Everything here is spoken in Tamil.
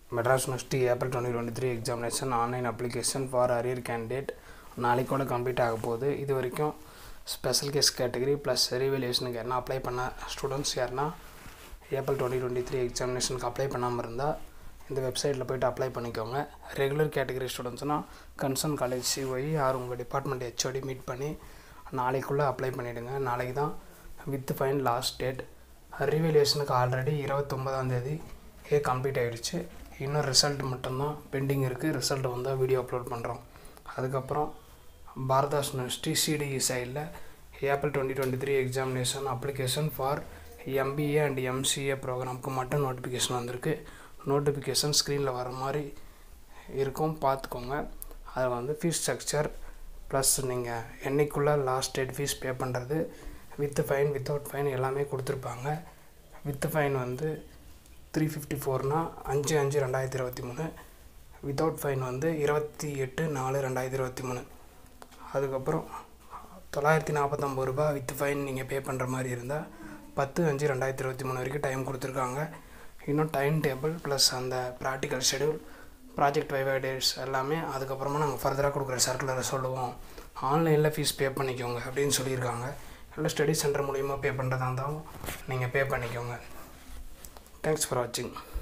Madras university April twenty twenty three examination online application for arrear candidate நாளைக்கோட கம்ப்ளீட் ஆக போகுது இது வரைக்கும் ஸ்பெஷல் கேஸ் கேட்டகரி ப்ளஸ் ரீவேல்யூஷனுக்கு யாருன்னா அப்ளை பண்ண ஸ்டூடெண்ட்ஸ் யாருன்னா ஏப்ரல் டுவெண்ட்டி டுவெண்ட்டி த்ரீ எக்ஸாமினேஷனுக்கு அப்ளை பண்ணாமல் இருந்தால் இந்த வெப்சைட்டில் போய்ட்டு அப்ளை பண்ணிக்கோங்க ரெகுலர் கேட்டகரி ஸ்டூடெண்ட்ஸ்னால் கன்சர்ன் காலேஜ் சிஒய் ஆர் உங்கள் டிபார்ட்மெண்ட் ஹெச்ஓடி மீட் பண்ணி நாளைக்குள்ளே அப்ளை பண்ணிவிடுங்க நாளைக்கு தான் வித் ஃபைன் லாஸ்ட் டேட் ரீவேல்யூஷனுக்கு ஆல்ரெடி இருபத்தொம்பதாந்தேதி ஏ கம்ப்ளீட் ஆகிடுச்சு இன்னும் ரிசல்ட் மட்டும்தான் பெண்டிங் இருக்குது ரிசல்ட் வந்தால் வீடியோ அப்லோட் பண்ணுறோம் அதுக்கப்புறம் பாரதாஸ் யூனிவர்சிட்டி சிடிஇ சைடில் April twenty twenty three examination application for MBA and MCA ப்ரோக்ராமுக்கு மட்டும் நோட்டிஃபிகேஷன் வந்திருக்கு நோட்டிஃபிகேஷன் ஸ்க்ரீனில் வர மாதிரி இருக்கும் பார்த்துக்கோங்க அதில் வந்து ஃபீஸ் ஸ்ட்ரக்சர் ப்ளஸ் நீங்கள் என்னைக்குள்ளே லாஸ்ட் டேட் ஃபீஸ் பே பண்ணுறது வித் ஃபைன் வித்தவுட் ஃபைன் எல்லாமே கொடுத்துருப்பாங்க வித் ஃபைன் வந்து த்ரீ ஃபிஃப்டி ஃபோர்னா அஞ்சு அஞ்சு ரெண்டாயிரத்தி இருபத்தி மூணு வித்தவுட் ஃபைன் வந்து இருபத்தி எட்டு நாலு ரெண்டாயிரத்தி இருபத்தி மூணு அதுக்கப்புறம் தொள்ளாயிரத்தி நாற்பத்தொம்பது ரூபா வித் ஃபைன் நீங்கள் பே பண்ணுற மாதிரி இருந்தால் பத்து அஞ்சு ரெண்டாயிரத்தி இருபத்தி மூணு வரைக்கும் டைம் கொடுத்துருக்காங்க இன்னும் டைம் டேபிள் ப்ளஸ் அந்த practical schedule project viva dates எல்லாமே அதுக்கப்புறமா நாங்கள் ஃபர்தராக கொடுக்குற சர்க்குலரை சொல்லுவோம் ஆன்லைனில் ஃபீஸ் பே பண்ணிக்கோங்க அப்படின்னு சொல்லியிருக்காங்க இல்லை ஸ்டடி சென்டர் மூலிமா பே பண்ணுறதா இருந்தாலும் நீங்கள் பே பண்ணிக்கோங்க தேங்க்ஸ் ஃபார் வாட்சிங்